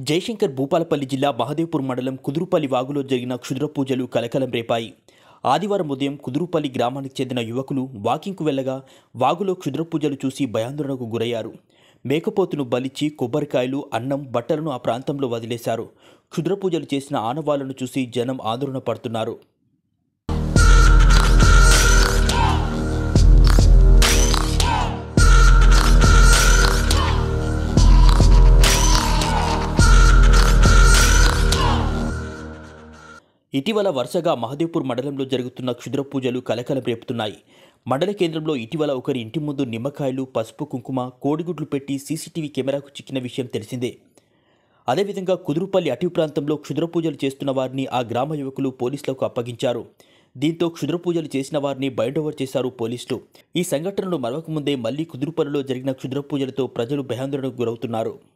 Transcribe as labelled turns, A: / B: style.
A: జయశంకర్ భూపాలపల్లి జిల్లా మహదేవ్పూర్ మండలం కుదురుపల్లి వాగులో జరిగిన క్షుద్ర పూజలు కలకలం రేపాయి ఆదివారం ఉదయం కుదురుపల్లి గ్రామానికి చెందిన యువకులు వాకింగ్కు వెళ్లగా వాగులో క్షుద్ర పూజలు చూసి భయాందోళనకు గురయ్యారు మేకపోతును బలిచ్చి కొబ్బరికాయలు అన్నం బట్టలను ఆ ప్రాంతంలో వదిలేశారు క్షుద్ర పూజలు చేసిన ఆనవాళ్లను చూసి జనం ఆందోళన పడుతున్నారు ఇటీవల వరుసగా మహదేవ్పూర్ మండలంలో జరుగుతున్న క్షుద్ర పూజలు కలకలం రేపుతున్నాయి మండల కేంద్రంలో ఇటీవల ఒకరి ఇంటి ముందు నిమ్మకాయలు పసుపు కుంకుమ కోడిగుడ్లు పెట్టి సీసీటీవీ కెమెరాకు చిక్కిన విషయం తెలిసిందే అదేవిధంగా కుదురుపల్లి అటవీ ప్రాంతంలో క్షుద్ర పూజలు చేస్తున్న వారిని ఆ గ్రామ యువకులు పోలీసులకు అప్పగించారు దీంతో క్షుద్ర పూజలు చేసిన వారిని బైండ్ ఓవర్ చేశారు పోలీసులు ఈ సంఘటనలు మరవకముందే మళ్లీ కుదురుపల్లిలో జరిగిన క్షుద్ర పూజలతో ప్రజలు భయాందోళనకు గురవుతున్నారు